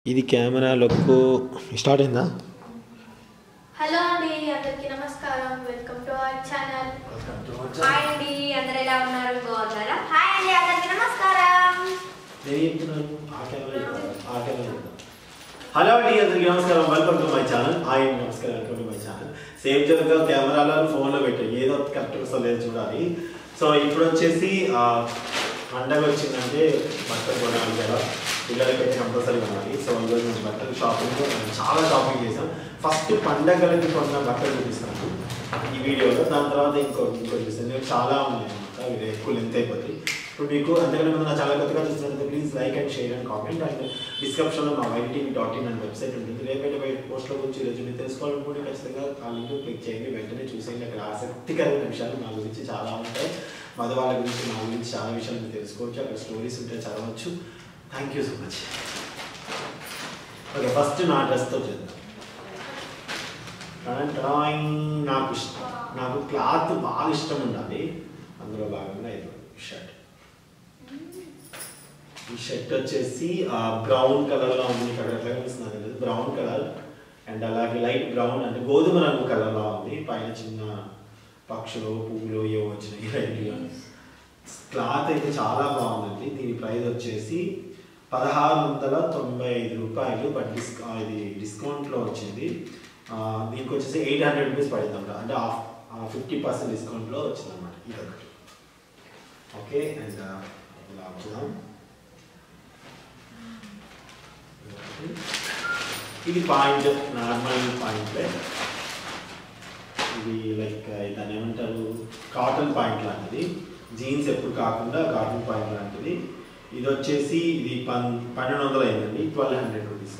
ఇది camera look start అయిందా hello అండి అందరికీ నమస్కారం welcome to our channel hi అండి అందరు ఎలా ఉన్నారు బాగున్నారా హాయ్ అండి అందరికీ నమస్కారం హలో అండి అందరికి నమస్కారం welcome to my channel hi అండి నమస్కారం welcome to my channel same జరగ కెమెరాలో ఫోన్లో పెట్టాను ఏదో కరెక్ట్ వస్తలేదు చూడాలి సో ఇప్పుడు వచ్చేసి ఆ, పండగ వచ్చిందంటే బట్టలు కొనాలి కదా పిల్లలకి అయితే కంపల్సరీ కొనాలి సో ఈరోజు నేను బట్టలు షాపింగ్ చాలా షాపింగ్ చేశాం ఫస్ట్ పండగలకి కొన్న బట్టలు చూపిస్తాను ఈ వీడియోలో దాని తర్వాత ఇంకో ఇంకో చూపిస్తాను ఎందుకంటే చాలా ఉన్నాయి అన్నమాట ఇవి ఎక్కువ లెంత్ అయిపోతుంది ఇప్పుడు మీకు అంతకంటే ముందు నా చాలా కొత్తగా చూస్తున్నట్టు please like and share and comment and డిస్క్రిప్షన్లో మా white TV dot in and website ఉంటుంది రేపటి వైట్ పోస్ట్లో గురించి ఈరోజు మీరు తెలుసుకోవాలనుకుంటే ఖచ్చితంగా ఆ లింక్ క్లిక్ చేయండి వెంటనే చూసేయండి అక్కడ ఆసక్తికరమైన విషయాలు నా గురించి చాలా ఉంటాయి మధు వాళ్ళ గురించి నా గురించి చాలా విషయాలు మీరు తెలుసుకోవచ్చు అక్కడ స్టోరీస్ ఉంటే చదవచ్చు thank you so much okay first నా డ్రెస్తో చేద్దాం డ్రాయింగ్ నాకు ఇష్టం నాకు క్లాత్ బాగా ఇష్టం ఉండాలి అందులో భాగంగా ఇది షర్ట్ ఈ షర్ట్ వచ్చేసి బ్రౌన్ కలర్లో ఉంది ఇక్కడ ఎట్లా కనిపిస్తుంది తెలియదు బ్రౌన్ కలర్ అండ్ అలాగే లైట్ బ్రౌన్ అంటే గోధుమ రంగు కలర్లో ఉంది పైన చిన్న పక్షులు పువ్వులు ఏవో వచ్చినాయి లైట్గా క్లాత్ అయితే చాలా బాగుందండి దీని ప్రైస్ వచ్చేసి పదహారు వందల తొంభై ఐదు రూపాయలు బట్ డిస్క ఇది డిస్కౌంట్లో వచ్చింది ఆ, దీనికి వచ్చేసి ఎయిట్ హండ్రెడ్ రూపీస్ పడింది అనమాట అంటే హాఫ్ ఫిఫ్టీ పర్సెంట్ డిస్కౌంట్లో వచ్చింది అనమాట ఇదొకటి ఓకే అండ్ ఇలా వచ్చుదాం ఇది పాయింట్ నార్మల్ పాయింట్లే ఇది లైక్ దాన్ని ఏమంటారు కాటన్ పాయింట్ లాంటిది జీన్స్ ఎప్పుడు కాకుండా కాటన్ పాయింట్ లాంటిది ఇది వచ్చేసి ఇది పన్ పన్నెండు వందలు అయిందండి ట్వెల్వ్ హండ్రెడ్ రూపీస్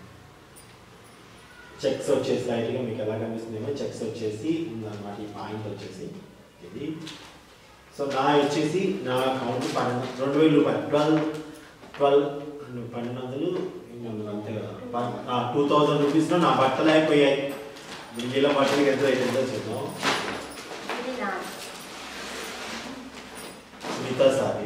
చెక్స్ వచ్చేసి లైట్గా మీకు ఎలా కనిపిస్తుందేమో చెక్స్ వచ్చేసి ఉందన్నమాట ఈ పాయింట్ వచ్చేసి ఇది సో నా వచ్చేసి నా అకౌంట్ పన్నెండు రెండు వేల రూపాయలు ట్వెల్వ్ ట్వెల్వ్ పన్నెండు వందలు ఎనిమిది వందలు అంతే కదా టూ థౌజండ్ రూపీస్లో నా బట్టలు అయిపోయాయి మిగిలిన బట్టలకి ఎంత అవుతుందో చూద్దాం ఇది నాది సునీత సారీ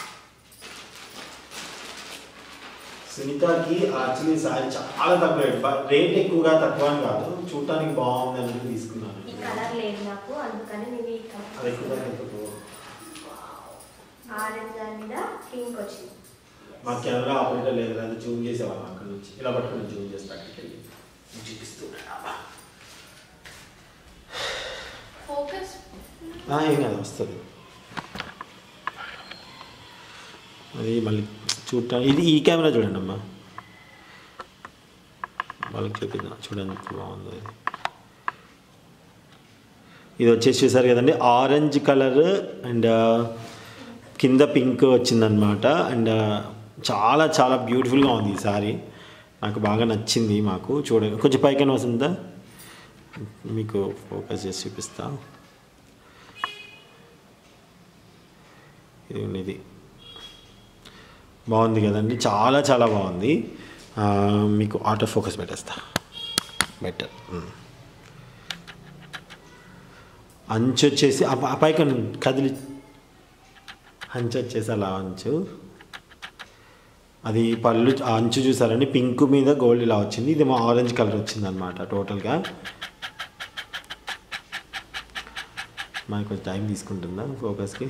సునీతకి యాక్చువల్లీ సారీ చాలా తక్కువ రేట్ బట్ రేట్ ఎక్కువగా తక్కువ అని కాదు చూడటానికి బాగుంది అని తీసుకున్నాను ఈ కలర్ లేదు నాకు అందుకని నేను ఈ అది ఎక్కువ కలర్ ఎంత ఆరెంజ్ దాని మీద పింక్ వచ్చింది మా కెమెరా ఆపరేటర్ లేదు అది జూమ్ చేసేవాళ్ళం అక్కడ నుంచి ఇలా పట్టుకుని జూమ్ చేసి ప్రాక్టికల్లీ చూపిస్తున్నాను ఫోకస్ ఏం కాదు వస్తుంది అది మళ్ళీ చూడటానికి ఇది ఈ కెమెరా చూడండి అమ్మా వాళ్ళకి చూపిద్దాం చూడండి ఎంత బాగుందో ఇది ఇది వచ్చేసి చూసారు కదండి ఆరెంజ్ కలర్ అండ్ కింద పింక్ వచ్చిందనమాట అండ్ చాలా చాలా బ్యూటిఫుల్గా ఉంది ఈ సారీ నాకు బాగా నచ్చింది మాకు చూడ కొంచెం పైకైనా వస్తుందా మీకు ఫోకస్ చేసి చూపిస్తా ఇది ఉంది ఇది బాగుంది కదండి చాలా చాలా బాగుంది ఆ, మీకు ఆటో ఫోకస్ పెట్టేస్తా బెటర్ అంచు వచ్చేసి ఆ ప- ఆ పైకి కదిలి అంచు వచ్చేసి అలా అంచు అది పళ్ళు ఆ అంచు చూసారండి పింక్ మీద గోల్డ్ ఇలా వచ్చింది ఇది మా ఆరెంజ్ కలర్ వచ్చింది అనమాట టోటల్గా మనకి కొంచెం టైం తీసుకుంటుందా ఫోకస్కి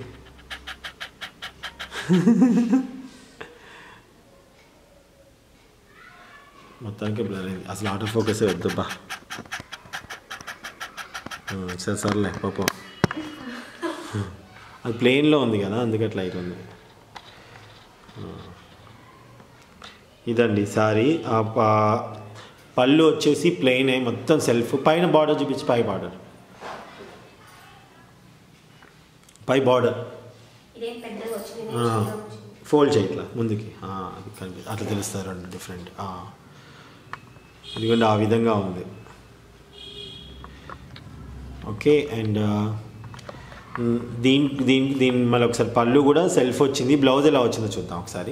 మొత్తానికి బ్లర్ అయింది అసలు ఆటో ఫోకస్ వద్దబ్బా ఉమ్, సరే సర్లే పాపం అది ప్లేన్లో ఉంది కదా అందుకే అట్లా అవుతుంది ఉమ్. ఇదండి సారీ ఆ ప- పళ్ళు వచ్చేసి ప్లెయిన్ మొత్తం సెల్ఫ్ పైన బార్డర్ చూపించి పై బార్డర్ పై బార్డర్ ఇదేం పెద్దగా వచ్చింది ఆ, నేను చిన్నగా వచ్చింది. ఫోల్డ్ చేయి ఇట్లా ముందుకి ఆ, అది కనిపి అట్లా తెలుస్తారు రెండు డిఫరెంట్ ఆ. ఇదిగోండి ఆ విధంగా ఉంది ఓకే అండ్ దీని దీని దీని మళ్ళీ ఒకసారి పళ్ళు కూడా సెల్ఫ్ వచ్చింది బ్లౌజ్ ఎలా వచ్చిందో చూద్దాం ఒకసారి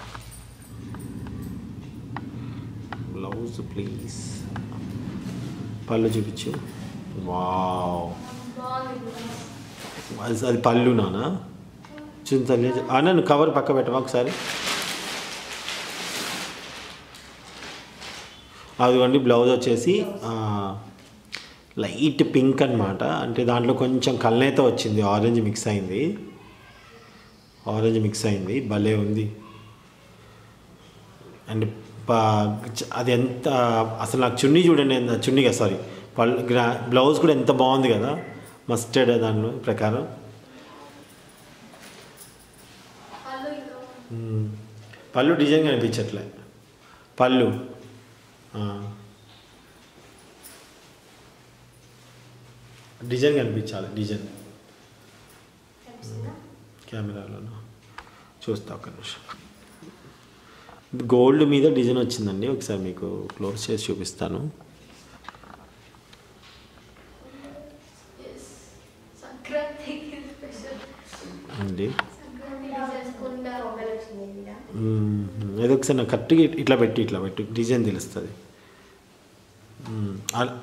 బ్లౌజ్ ప్లీజ్ పళ్ళు చూపించు వావ్ బాగుంది అది అది పళ్ళు నానా చూపించాలి అన్న నువ్వు కవర్ పక్క పెట్టవా ఒకసారి అదిగోండి బ్లౌజ్ వచ్చేసి ఆ, లైట్ పింక్ అన్నమాట అంటే దాంట్లో కొంచెం కల్నేత వచ్చింది ఆరెంజ్ మిక్స్ అయింది ఆరెంజ్ మిక్స్ అయింది భలే ఉంది అండ్ ప- చ- అది ఎంత అసలు నాకు చున్నీ చూడండి ఎంత చున్నీ కదా సారీ పళ్ళు గ్రా బ్లౌజ్ కూడా ఎంత బాగుంది కదా మస్టర్డ్ దాని ప్రకారం వాళ్ళు ఇంకా మ్మ్. పళ్ళు డిజైన్ కనిపించట్లే పళ్ళు ఆ. డిజైన్ కనిపించాలి డిజైన్ కనిపిస్తుందా కెమెరాలోను చూస్తా ఒక నిమిషం గోల్డ్ మీద డిజైన్ వచ్చిందండి ఒకసారి మీకు క్లోజ్ చేసి చూపిస్తాను ఎస్ సంక్రాంతికి స్పెషల్ అండి సంక్రాంతి డిజైన్స్ కుండ పొంగల్ వచ్చింది మీద మ్మ్. ఏదో ఒకసారి నాకు కరెక్ట్గా ఇట్లా పెట్టి ఇట్లా పెట్టి డిజైన్ తెలుస్తుంది మ్మ్. అలా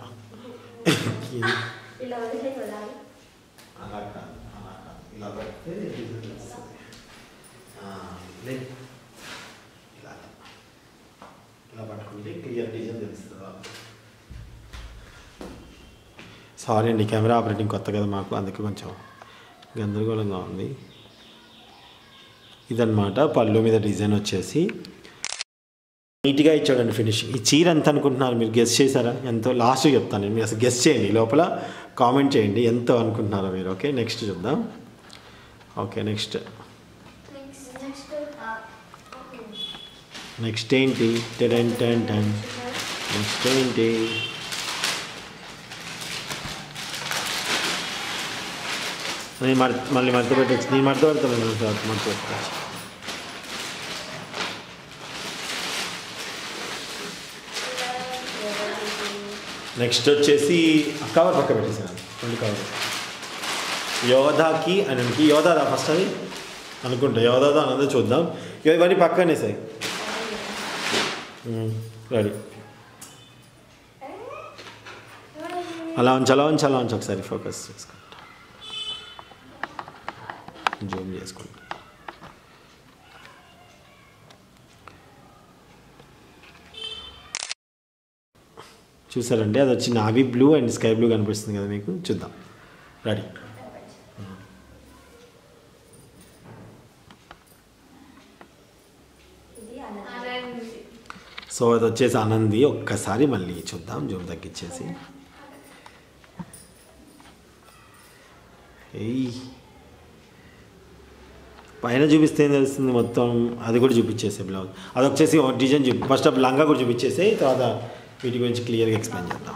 ఇలా వదిలే చూడాలి అలా కాదు, అలా కాదు. ఇలా పెడితే డిజైన్ వస్తుంది. ఆ, లే. ఇలా. ఇలా పట్టుకుంటే క్లియర్ డిజైన్ తెలుస్తుంది వాళ్ళకి. సారీ అండి కెమెరా ఆపరేటింగ్ కొత్త కదా మాకు అందుకే కొంచెం గందరగోళంగా ఉంది ఇదన్నమాట పళ్ళు మీద డిజైన్ వచ్చేసి నీట్గా ఇచ్చాడండి ఫినిషింగ్ ఈ చీర ఎంత అనుకుంటున్నారు మీరు గెస్ట్ చేశారా ఎంతో లాస్ట్ చెప్తాను నేను మీరు అసలు గెస్ట్ చేయండి ఈ లోపల కామెంట్ చేయండి ఎంతో అనుకుంటున్నారో మీరు ఓకే నెక్స్ట్ చూద్దాం okay next next next okay next ఏంటి టెన్ టెన్ టెన్ నెక్స్ట్ ఏంటి నేను మర్ మళ్ళీ మడత పెట్టచ్చు నేను మడత పెడతాను సార్ మడత పెట్టచ్చు నెక్స్ట్ వచ్చేసి కవర్ పక్క పెట్టేసాను రెండు కవర్ యోధాకి అని యోధాదా ఫస్ట్ అది అనుకుంటా యోధాదా అన్నది చూద్దాం ఇవన్నీ పక్కనే సార్ రెడీ అలా ఉంచి అలా ఉంచి అలా ఉంచి ఒకసారి ఫోకస్ చేసుకుంటా జూమ్ చేసుకుంటా చూసారండి అది వచ్చి navy blue and sky blue కనిపిస్తుంది కదా మీకు చూద్దాం రెడీ ఇది అలా ఆనంద్ సో అది వచ్చేసి ఆనంది ఒక్కసారి మళ్ళీ చూద్దాం జూమ్ తగ్గించేసి ఏయ్ పైన చూపిస్తే ఏం తెలుస్తుంది మొత్తం అది కూడా చూపించేసే బ్లౌజ్ అది వచ్చేసి ఒక డిజైన్ చూపి ఫస్ట్ ఆఫ్ లంగా కూడా చూపించేసి తర్వాత వీటి గురించి క్లియర్గా ఎక్స్ప్లెయిన్ చేద్దాం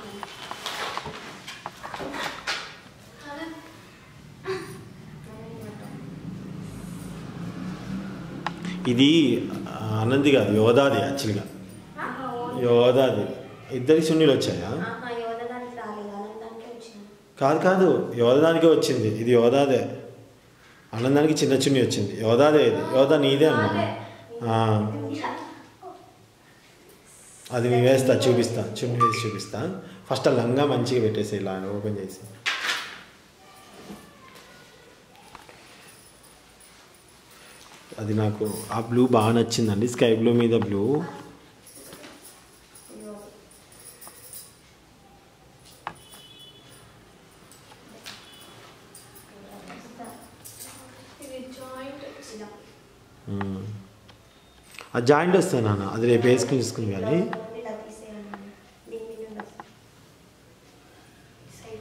ఆనంద్ ఇది ఆ, ఆనంది కాదు యోధాది యాక్చువల్గా యోధాది ఇద్దరి సున్నీలు వచ్చాయా ఆహా యోధ దానికి రాలేదు ఆనందానికే వచ్చింది కాదు కాదు యోధానికే వచ్చింది ఇది యోధాదే ఆనందానికి చిన్న చున్ని వచ్చింది యోధాదే ఇది యోధా నీదే అమ్మా ఆ, అది నేను వేస్తా చూపిస్తా చున్ని వేసి చూపిస్తా ఫస్ట్ ఆ లంగా మంచిగా పెట్టేసి ఇలా ఓపెన్ చేసి అది నాకు ఆ బ్లూ బాగా నచ్చిందండి స్కై బ్లూ మీద బ్లూ ఇది జాయింట్ ఇలా మ్మ్. ఆ జాయింట్ వస్తుంది నాన్న అది రేపు వేసుకుని తీసుకుంది కానీ ఇలా తీసేయండి దీని మీద బస్ సైడ్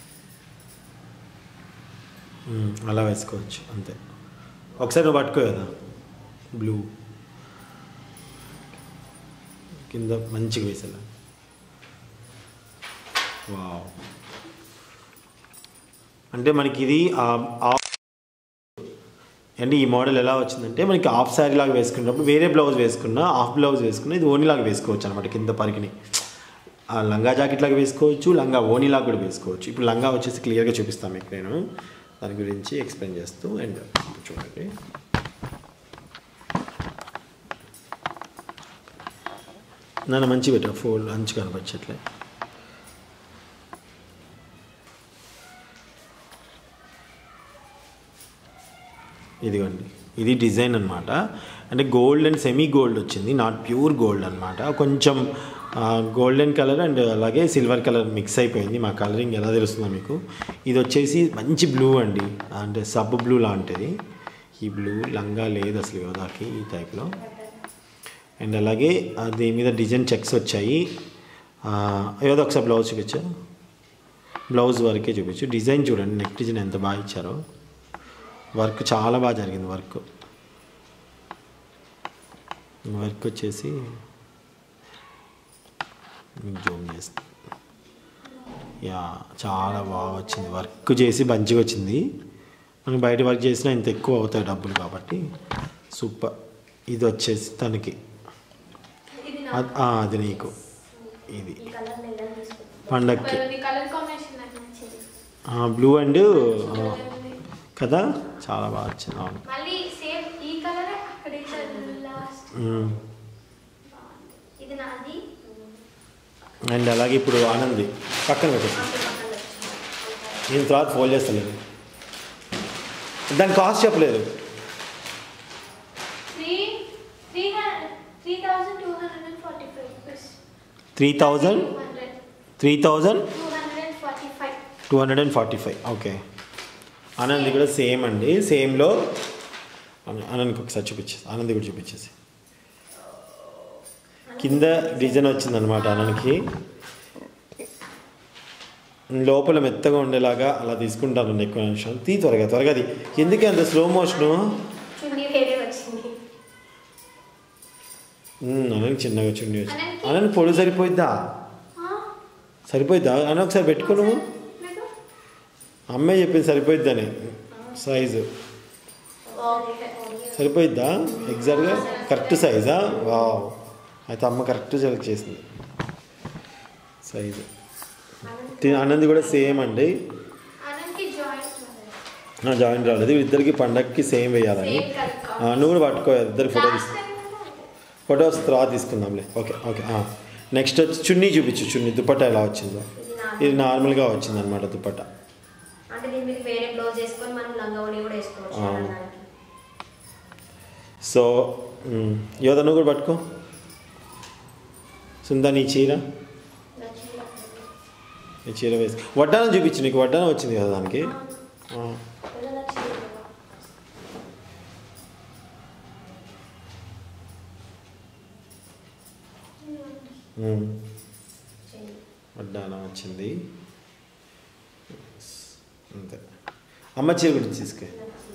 మ్మ్. అలా వేసుకోవచ్చు అంతే ఒకసారి నువ్వు పట్టుకో కదా బ్లూ కింద మంచిగా వేసేలా వావ్ అంటే మనకి ఇది ఆ- ఆ- అంటే ఈ మోడల్ ఎలా వచ్చిందంటే మనకి హాఫ్ శారీ లాగా వేసుకున్నప్పుడు వేరే బ్లౌజ్ వేసుకున్నా హాఫ్ బ్లౌజ్ వేసుకున్నా ఇది ఓనీ లాగా వేసుకోవచ్చు అనమాట కింద పరికిని ఆ లంగా జాకెట్ లాగా వేసుకోవచ్చు లంగా ఓనీ లాగా కూడా వేసుకోవచ్చు ఇప్పుడు లంగా వచ్చేసి క్లియర్గా చూపిస్తాను మీకు నేను దాని గురించి ఎక్స్ప్లెయిన్ చేస్తూ అండ్ చూడండి నన్ను మంచి పెట్టా ఫోల్ మంచి కనపచ్చట్లే ఇదిగోండి ఇది డిజైన్ అనమాట అంటే గోల్డ్ అండ్ సెమీ గోల్డ్ వచ్చింది నాట్ ప్యూర్ గోల్డ్ అనమాట కొంచెం గోల్డెన్ కలర్ అండ్ అలాగే సిల్వర్ కలర్ మిక్స్ అయిపోయింది మా కలరింగ్ ఎలా తెలుస్తుందో మీకు ఇది వచ్చేసి మంచి బ్లూ అండి అంటే సబ్ బ్లూ లాంటిది ఈ బ్లూ లంగా లేదు అసలు యోధాకి ఈ టైప్లో అండ్ అలాగే ఆ దీని మీద డిజైన్ చెక్స్ వచ్చాయి ఆ, యోధ ఒకసారి బ్లౌజ్ చూపించు బ్లౌజ్ వరకే చూపించు డిజైన్ చూడండి నెక్ డిజైన్ ఎంత బాగా ఇచ్చారో వర్క్ చాలా బాగా జరిగింది వర్క్ వర్క్ వచ్చేసి మీకు జూమ్ చేస్తాను యా చాలా బాగా వచ్చింది వర్క్ చేసి మంచిగా వచ్చింది మనం బయట వర్క్ చేసినా ఇంత ఎక్కువ అవుతాయి డబ్బులు కాబట్టి సూపర్ ఇది వచ్చేసి తనకి ఇది అద్- ఆ, అది నీకు ఇది ఈ కలర్ నేను తీసుకుంటాను పండక్కి కలర్ కాంబినేషన్ నాకు నచ్చింది బ్లూ అండ్ కదా చాలా బాగా వచ్చింది అవును మళ్ళీ సేమ్ ఈ కలర్ అక్కడ లాస్ట్ మ్మ్. ఇది నాది అండ్ అలాగే ఇప్పుడు ఆనంది పక్కన పెట్టేసి నేను తర్వాత ఫోన్ చేస్తాను దాని కాస్ట్ చెప్పలేదు three three three thousand two hundred and forty five rupees three thousand hundred three thousand two hundred and forty five two hundred and forty five okay Anandi కూడా సేమ్ అండి సేమ్లో ఆనంద్కి ఒకసారి చూపించేసి ఆనంది కూడా చూపించేసి కింద డిజైన్ వచ్చిందనమాట ఆనంద్కి లోపల మెత్తగా ఉండేలాగా అలా తీసుకుంటాను ఎక్కువ నిమిషం తీ త్వరగా త్వరగా అది ఎందుకే అంత స్లో మోషను చున్నీ వేరే వచ్చింది అనంత్ చిన్నగా చుండి వచ్చి అనంత్కి- అనంత్ పొడి సరిపోయిద్దా సరిపోయిద్దా అని ఒకసారి పెట్టుకో నువ్వు లేదు అమ్మాయి చెప్పింది సరిపోయిద్దని సైజు ఓకే సరిపోయిద్దా ఎగ్జాక్ట్గా కరెక్ట్ సైజా వావ్ అయితే అమ్మ కరెక్ట్ సెలెక్ట్ చేసింది సైజు తి- ఆనంద్ కూడా సేమ్ అండి అనంతకి జాయింట్ నా జాయిన్ రాలేదు ఇద్దరికి పండగకి సేమ్ వేయాలని సేమ్ కలర్ ఆ, నువ్వు కూడా పట్టుకో ఇద్దరు ఫోటో లాస్ట్ తీసు టైం కూడా అదే. ఫొటోస్ తర్వాత తీసుకుందాంలే ఓకే ఓకే నెక్స్ట్ వచ్చి చున్నీ చూపించు చున్నీ దుపట్టా ఎలా వచ్చిందో ఇది నా ఇది నార్మల్గా వచ్చింది అనమాట దుపట్టా అంటే దీని మీద వేరే బ్లౌజ్ వేసుకొని మనం లంగా ఓణి కూడా వేసుకోవచ్చు ఆ. అనడానికి. సో మ్, యోధ నువ్వు కూడా పట్టుకో సుందా నీ చీర నచ్చిందా? నీ చీర వేసి వడ్డానం చూపించు నీకు వడ్డానం వచ్చింది కదా దానికి ఆ. ఏదో నచ్చింది కదా. మ్, చెయ్యి. వడ్డానం వచ్చింది అంతే అమ్మ చీర కూడా తీసుకే నచ్చింది.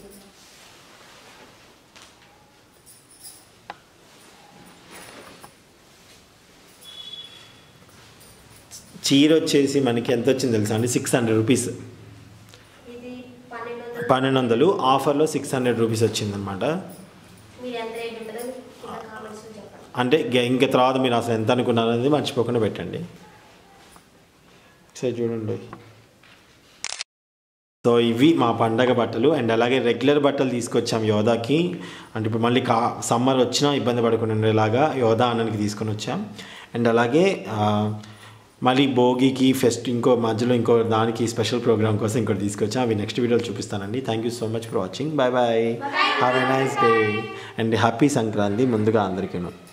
చీర వచ్చేసి మనకి ఎంత వచ్చింది తెలుసా అండి సిక్స్ హండ్రెడ్ రూపీస్ ఇది పన్నెండు వందలు పన్నెండు వందలు ఆఫర్లో సిక్స్ హండ్రెడ్ రూపీస్ వచ్చిందనమాట మీరు ఎంత రేట్ ఉంటుందో కింద కామెంట్స్ చెప్పండి అంటే గ- ఇంకా తర్వాత మీరు అసలు ఎంత అనుకున్నారు అనేది మర్చిపోకుండా పెట్టండి సరే చూడండి సో ఇవి మా పండగ బట్టలు అండ్ అలాగే రెగ్యులర్ బట్టలు తీసుకొచ్చాం యోధాకి అంటే ఇప్పుడు మళ్ళీ కా సమ్మర్ వచ్చినా ఇబ్బంది పడకుండా ఉండేలాగా యోధా అన్నకి తీసుకొని వచ్చాం అండ్ అలాగే ఆ, మళ్ళీ భోగికి ఫెస్ట్ ఇంకో మధ్యలో ఇంకో దానికి స్పెషల్ ప్రోగ్రామ్ కోసం ఇంకోటి తీసుకొచ్చాం అవి నెక్స్ట్ వీడియోలో చూపిస్తానండి thank you so much for watching bye bye have a nice day and happy Sankranti ముందుగా అందరికీ